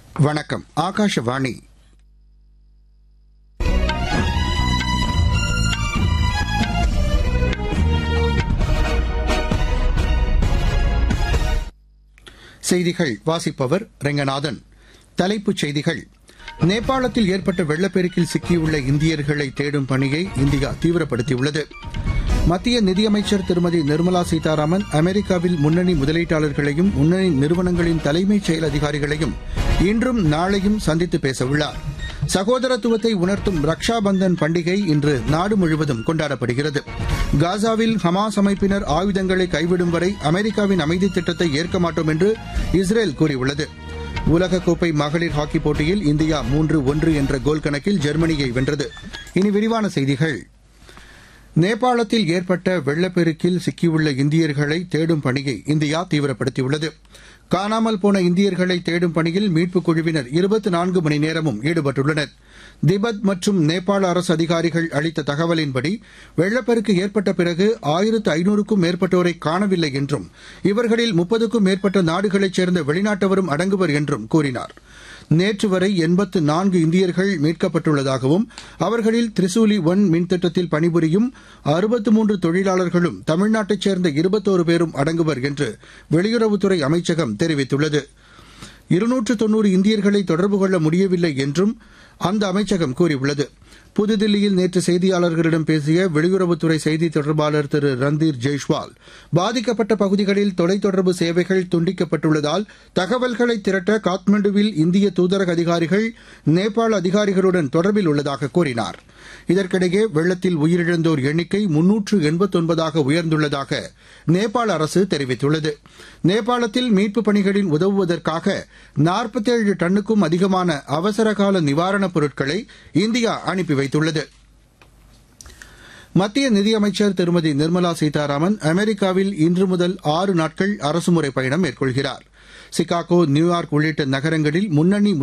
வணக்கம் ஆகாஷவாணி செய்திகள் வாசிப்பவர் ரெங்கநாதன் தலைப்புச் செய்திகள் நேபாளத்தில் ஏற்பட்ட வெள்ளப்பெருக்கில் சிக்கியுள்ள இந்தியர்களை தேடும் பணியை இந்தியா தீவிரப்படுத்தியுள்ளது மத்திய நிதியமைச்சர் திருமதி நிர்மலா சீதாராமன் அமெரிக்காவில் முன்னணி முதலீட்டாளர்களையும் முன்னணி நிறுவனங்களின் தலைமைச் செயல் அதிகாரிகளையும் இன்றும் நாளையும் சந்தித்து பேசவுள்ளார் சகோதரத்துவத்தை உணர்த்தும் ரக்ஷா பந்தன் பண்டிகை இன்று நாடு முழுவதும் கொண்டாடப்படுகிறது காசாவில் ஹமாஸ் அமைப்பினர் ஆயுதங்களை கைவிடும் வரை அமெரிக்காவின் அமைதி திட்டத்தை ஏற்க மாட்டோம் என்று இஸ்ரேல் கூறியுள்ளது உலகக்கோப்பை மகளிர் ஹாக்கிப் போட்டியில் இந்தியா மூன்று ஒன்று என்ற கோல் கணக்கில் ஜெர்மனியை வென்றது இனி விரிவான செய்திகள் நேபாளத்தில் ஏற்பட்ட வெள்ளப்பெருக்கில் சிக்கியுள்ள இந்தியர்களை தேடும் பணியை இந்தியா தீவிரப்படுத்தியுள்ளது காணாமல் போன இந்தியர்களை தேடும் பணியில் மீட்புக் குழுவினர் இருபத்தி நான்கு மணி நேரமும் ஈடுபட்டுள்ளனர் திபெத் மற்றும் நேபாள அரசு அதிகாரிகள் அளித்த தகவலின்படி வெள்ளப்பெருக்கு ஏற்பட்ட பிறகு ஆயிரத்து ஐநூறுக்கும் மேற்பட்டோரை காணவில்லை என்றும் இவர்களில் முப்பதுக்கும் மேற்பட்ட நாடுகளைச் சேர்ந்த வெளிநாட்டவரும் அடங்குவர் என்றும் கூறினார் நேற்று வரை எண்பத்து நான்கு இந்தியர்கள் மீட்கப்பட்டுள்ளதாகவும் அவர்களில் திரிசூலி ஒன் மின்திட்டத்தில் பணிபுரியும் அறுபத்து மூன்று தொழிலாளர்களும் தமிழ்நாட்டைச் சேர்ந்த இருபத்தோரு பேரும் அடங்குவர் என்று வெளியுறவுத்துறை அமைச்சகம் தெரிவித்துள்ளது இருநூற்று தொன்னூறு இந்தியர்களை தொடர்பு கொள்ள முடியவில்லை என்றும் அந்த அமைச்சகம் கூறியுள்ளது புதுதில்லியில் நேற்று செய்தியாளர்களிடம் பேசிய வெளியுறவுத்துறை செய்தி தொடர்பாளர் திரு ரந்தீர் ஜெய்ஷ்வால் பாதிக்கப்பட்ட பகுதிகளில் தொலைத்தொடர்பு சேவைகள் துண்டிக்கப்பட்டுள்ளதால் தகவல்களை திரட்ட காத்மண்டுவில் இந்திய தூதரக அதிகாரிகள் நேபாள அதிகாரிகளுடன் தொடர்பில் உள்ளதாக கூறினார் இதற்கிடையே வெள்ளத்தில் உயிரிழந்தோர் எண்ணிக்கை முன்னூற்று எண்பத்தொன்பதாக உயர்ந்துள்ளதாக நேபாள அரசு தெரிவித்துள்ளது நேபாளத்தில் மீட்புப் பணிகளில் உதவுவதற்காக நாற்பத்தேழு டன்னுக்கும் அதிகமான அவசரகால நிவாரணப் பொருட்களை இந்தியா அனுப்பி வைத்துள்ளது மத்திய நிதியமைச்சர் திருமதி நிர்மலா சீதாராமன் அமெரிக்காவில் இன்று முதல் ஆறு நாட்கள் அரசுமுறை பயணம் மேற்கொள்கிறார் சிகாகோ நியூயார்க் உள்ளிட்ட நகரங்களில் முன்னணி